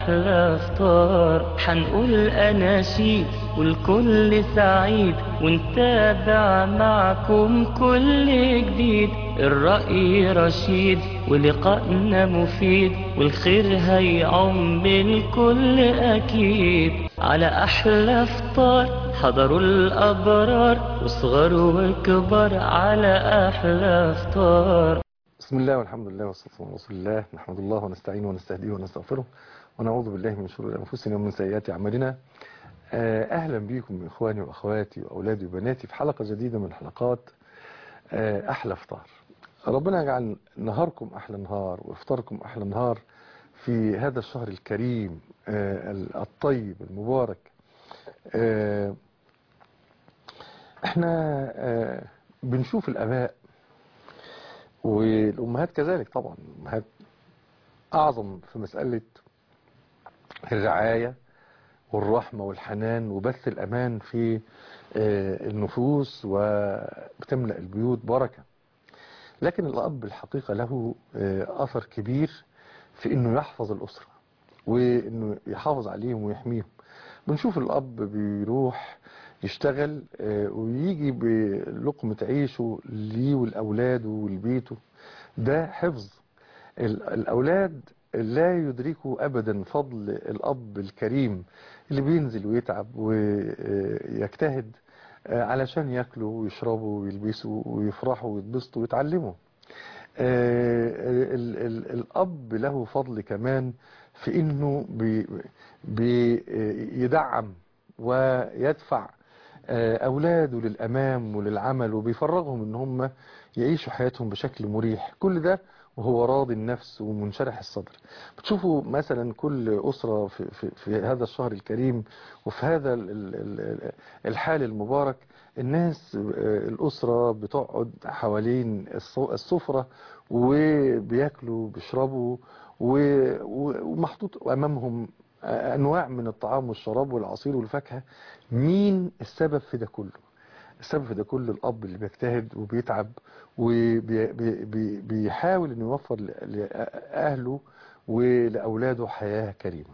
أحلى فطار حنقول أناشيد والكل سعيد ونتابع معكم كل جديد الرأي رشيد ولقائنا مفيد والخير هيعم الكل أكيد على أحلى فطار حضروا الأبرار وصغر وكبر على أحلى فطار بسم الله والحمد لله والصلاة والسلام على رسول الله نحمد الله ونستعينه ونستهديه ونستغفره ونعوذ بالله من شرور أنفسنا ومن سيئات أعمالنا آه، أهلا بكم إخواني وأخواتي وأولادي وبناتي في حلقة جديدة من حلقات آه، أحلى فطار ربنا يجعل نهاركم أحلى نهار وإفطاركم أحلى نهار في هذا الشهر الكريم آه، الطيب المبارك آه، احنا آه، بنشوف الآباء والأمهات كذلك طبعا الأمهات أعظم في مسألة الرعاية والرحمة والحنان وبث الأمان في آه، النفوس وبتملأ البيوت بركة لكن الأب الحقيقة له آه، أثر كبير في أنه يحفظ الأسرة وأنه يحافظ عليهم ويحميهم بنشوف الأب بيروح يشتغل آه، ويجي بلقمة عيشه ليه ولأولاده ولبيته ده حفظ ال- الأولاد لا يدركوا أبدا فضل الأب الكريم اللي بينزل ويتعب ويجتهد علشان ياكلوا ويشربوا ويلبسوا ويفرحوا ويتبسطوا ويتعلموا آه، ال- ال- الأب له فضل كمان في إنه بي- بيدعم ويدفع آه، أولاده للأمام وللعمل وبيفرغهم إن هم يعيشوا حياتهم بشكل مريح كل ده وهو راضي النفس ومنشرح الصدر بتشوفوا مثلا كل أسرة في, في, في هذا الشهر الكريم وفي هذا ال- ال- ال- الحال المبارك الناس آه، الأسرة بتقعد حوالين الص- السفرة وبياكلوا بيشربوا و- و- ومحطوط أمامهم أنواع من الطعام والشراب والعصير والفاكهة مين السبب في ده كله السبب في ده كله الأب اللي بيجتهد وبيتعب وبيحاول انه يوفر ل- لأهله ولأولاده حياة كريمة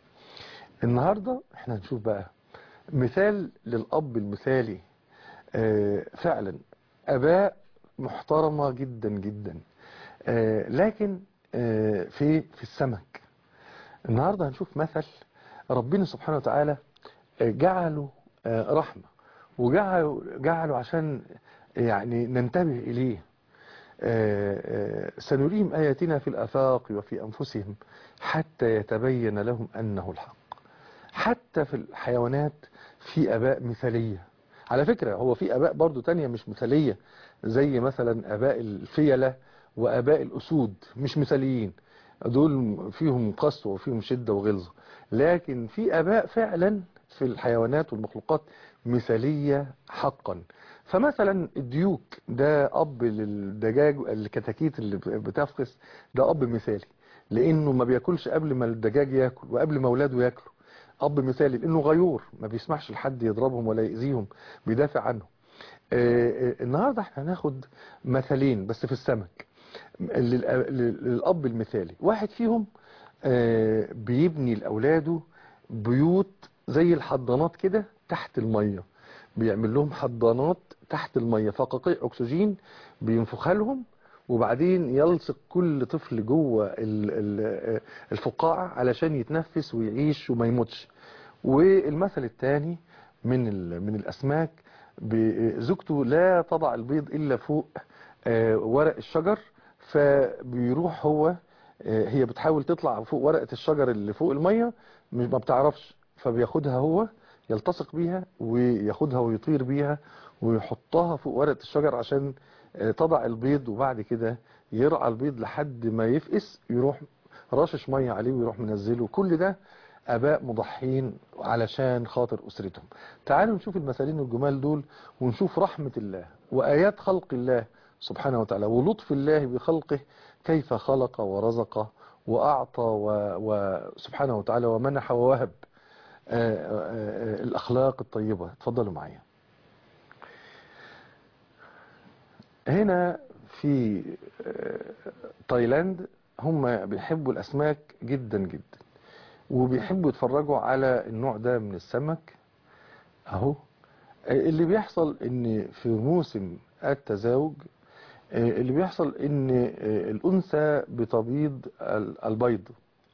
النهاردة احنا هنشوف بقى مثال للأب المثالي آه، فعلا أباء محترمة جدا جدا آه، لكن آه، في في السمك النهاردة هنشوف مثل ربنا سبحانه وتعالى آه، جعله آه، رحمة وجعله جعله عشان يعني ننتبه إليه آه، آه، سنريهم آياتنا في الآفاق وفي أنفسهم حتى يتبين لهم أنه الحق حتى في الحيوانات في آباء مثالية على فكرة هو في آباء برضو تانية مش مثالية زي مثلا آباء الفيلة وآباء الأسود مش مثاليين دول فيهم قسوة وفيهم شدة وغلظة لكن في آباء فعلا في الحيوانات والمخلوقات مثالية حقا فمثلا الديوك ده أب للدجاج الكتاكيت اللي بتفقس ده أب مثالي لأنه ما بياكلش قبل ما الدجاج ياكل وقبل ما أولاده ياكلوا أب مثالي لأنه غيور ما بيسمحش لحد يضربهم ولا يأذيهم بيدافع عنهم آه، آه، النهاردة احنا هناخد مثلين بس في السمك للأ- لل- للأب المثالي واحد فيهم آه، بيبني لأولاده بيوت زي الحضانات كده تحت المية بيعمل لهم حضانات تحت المية فقاقيع أكسجين بينفخها لهم وبعدين يلصق كل طفل جوه ال- ال- الفقاعة علشان يتنفس ويعيش وما يموتش والمثل الثاني من ال- من الأسماك ب- زوجته لا تضع البيض إلا فوق آه، ورق الشجر فبيروح هو آه، هي بتحاول تطلع فوق ورقة الشجر اللي فوق المية مش ما بتعرفش فبياخدها هو يلتصق بيها وياخدها ويطير بيها ويحطها فوق ورقة الشجر عشان آه، تضع البيض وبعد كده يرعى البيض لحد ما يفقس يروح رشش مية عليه ويروح منزله كل ده آباء مضحين علشان خاطر أسرتهم تعالوا نشوف المثالين الجمال دول ونشوف رحمة الله وآيات خلق الله سبحانه وتعالى ولطف الله بخلقه كيف خلق ورزق وأعطى و- وسبحانه وتعالى ومنح ووهب آه، آه، آه، الأخلاق الطيبة اتفضلوا معايا هنا في آه، تايلاند هم بيحبوا الأسماك جدا جدا وبيحبوا يتفرجوا على النوع ده من السمك اهو اللي بيحصل ان في موسم التزاوج اللي بيحصل ان الانثى بتبيض البيض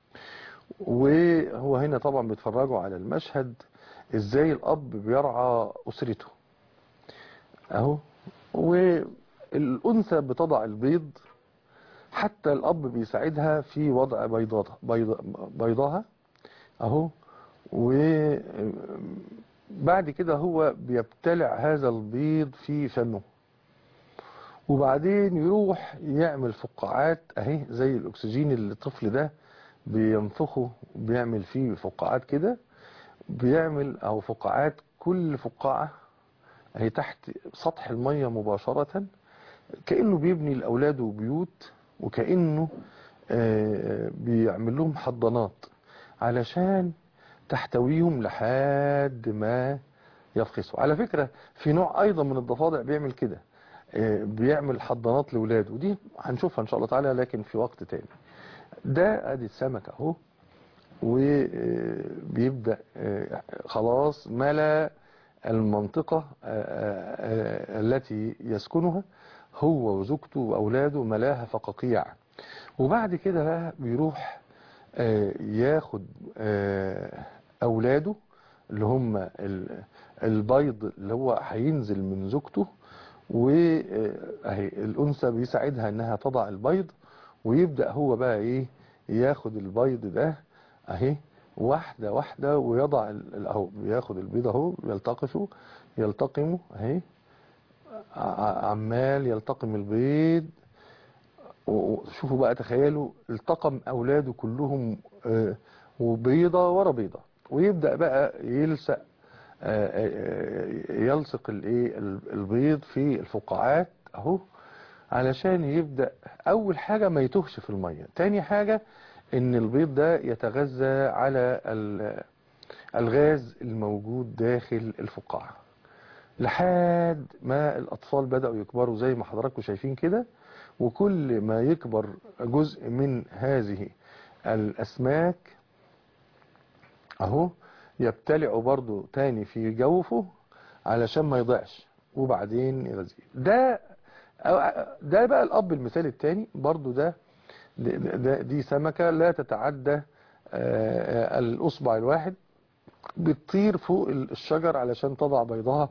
وهو هنا طبعا بيتفرجوا على المشهد ازاي الاب بيرعى اسرته اهو والانثى بتضع البيض حتى الاب بيساعدها في وضع بيضاتها بيض بيضها اهو وبعد كده هو بيبتلع هذا البيض في فمه وبعدين يروح يعمل فقاعات اهي زي الاكسجين اللي الطفل ده بينفخه بيعمل فيه فقاعات كده بيعمل او فقاعات كل فقاعة اهي تحت سطح المية مباشرة كأنه بيبني لأولاده بيوت وكأنه بيعمل لهم حضانات علشان تحتويهم لحد ما يفقسوا على فكرة في نوع أيضا من الضفادع بيعمل كده بيعمل حضانات لولاده ودي هنشوفها إن شاء الله تعالى لكن في وقت تاني ده ادي السمك اهو وبيبدأ خلاص ملا المنطقة التي يسكنها هو وزوجته وأولاده ملاها فقاقيع وبعد كده بقى بيروح ياخد أولاده اللي هم البيض اللي هو هينزل من زوجته واهي الأنثى بيساعدها انها تضع البيض ويبدأ هو بقى ايه ياخد البيض ده اهي واحدة واحدة ويضع اهو بياخد البيض اهو يلتقفه يلتقمه اهي عمال يلتقم البيض وشوفوا بقى تخيلوا التقم اولاده كلهم وبيضة ورا بيضة ويبدأ بقى يلصق يلصق الايه البيض في الفقاعات اهو علشان يبدأ اول حاجة ما يتوهش في المية تاني حاجة ان البيض ده يتغذى على الغاز الموجود داخل الفقاعة لحد ما الاطفال بدأوا يكبروا زي ما حضراتكم شايفين كده وكل ما يكبر جزء من هذه الاسماك اهو يبتلعوا برضو تاني في جوفه علشان ما يضيعش وبعدين يغذيه ده ده بقى الاب المثال التاني برضو ده, ده دي سمكة لا تتعدى الاصبع الواحد بتطير فوق الشجر علشان تضع بيضها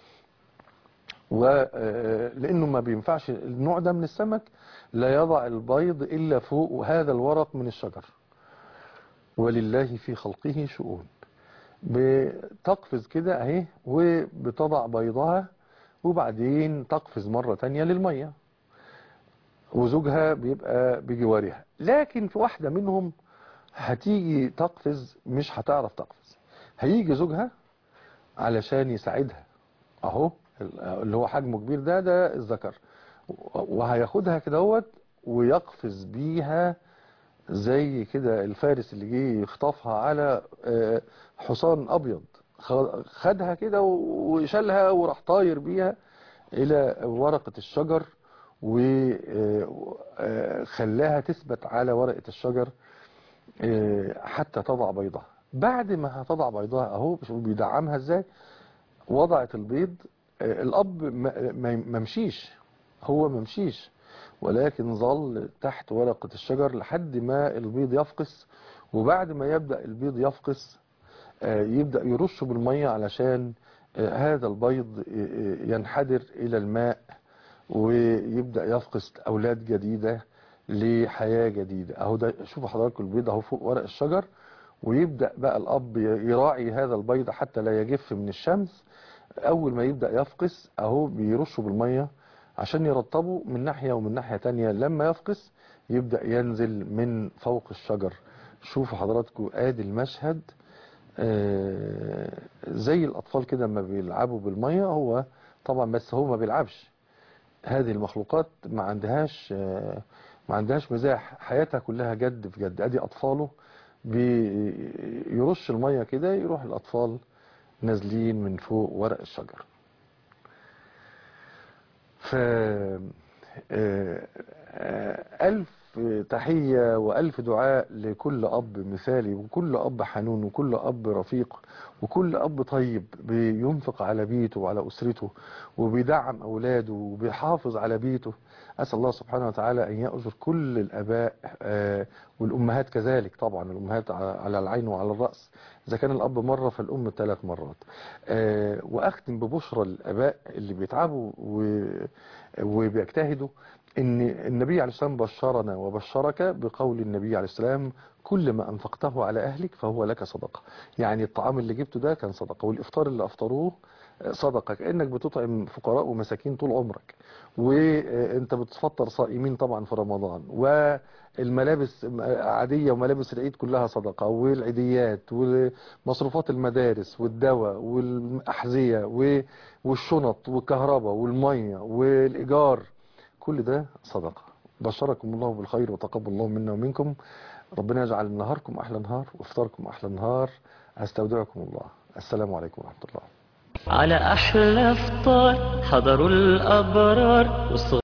ولانه ما بينفعش النوع ده من السمك لا يضع البيض الا فوق هذا الورق من الشجر ولله في خلقه شؤون بتقفز كده اهي وبتضع بيضها وبعدين تقفز مرة تانية للمية وزوجها بيبقى بجوارها لكن في واحدة منهم هتيجي تقفز مش هتعرف تقفز هيجي زوجها علشان يساعدها اهو اللي هو حجمه كبير ده ده الذكر وهياخدها كده هوت ويقفز بيها زي كده الفارس اللي جه يخطفها على حصان ابيض خدها كده وشالها وراح طاير بيها الى ورقة الشجر وخلاها تثبت على ورقة الشجر حتى تضع بيضها بعد ما هتضع بيضها اهو بيدعمها ازاي وضعت البيض الاب ما مشيش هو ما مشيش ولكن ظل تحت ورقة الشجر لحد ما البيض يفقس وبعد ما يبدأ البيض يفقس يبدأ يرش بالمية علشان هذا البيض ينحدر إلى الماء ويبدأ يفقس أولاد جديدة لحياة جديدة أهو ده شوفوا حضراتكم البيض أهو فوق ورق الشجر ويبدأ بقى الأب يراعي هذا البيض حتى لا يجف من الشمس أول ما يبدأ يفقس أهو بيرشه بالمية عشان يرطبه من ناحية ومن ناحية تانية لما يفقس يبدأ ينزل من فوق الشجر شوفوا حضراتكم ادي المشهد زي الأطفال كده ما بيلعبوا بالمية هو طبعا بس هو ما بيلعبش هذه المخلوقات ما عندهاش ما عندهاش مزاح حياتها كلها جد في جد ادي أطفاله بيرش المية كده يروح الأطفال نازلين من فوق ورق الشجر ف ألف ألف تحية وألف دعاء لكل أب مثالي وكل أب حنون وكل أب رفيق وكل أب طيب بينفق على بيته وعلى أسرته وبيدعم أولاده وبيحافظ على بيته أسأل الله سبحانه وتعالى أن يأجر كل الآباء آه، والأمهات كذلك طبعا الأمهات على على العين وعلى الرأس إذا كان الأب مرة فالأم ثلاث مرات آه، وأختم ببشرى الآباء اللي بيتعبوا و- وبيجتهدوا ان النبي عليه السلام بشرنا وبشرك بقول النبي عليه السلام كل ما انفقته على اهلك فهو لك صدقه يعني الطعام اللي جبته ده كان صدقه والافطار اللي افطروه صدقه كانك بتطعم فقراء ومساكين طول عمرك وانت بتفطر صائمين طبعا في رمضان والملابس عاديه وملابس العيد كلها صدقه والعيديات ومصروفات المدارس والدواء والاحذيه و- والشنط والكهرباء والميه والايجار كل ده صدقة بشركم الله بالخير وتقبل الله منا ومنكم ربنا يجعل نهاركم أحلى نهار وافطاركم أحلى نهار أستودعكم الله السلام عليكم ورحمة الله على أحلى فطار حضروا الأبرار والصغار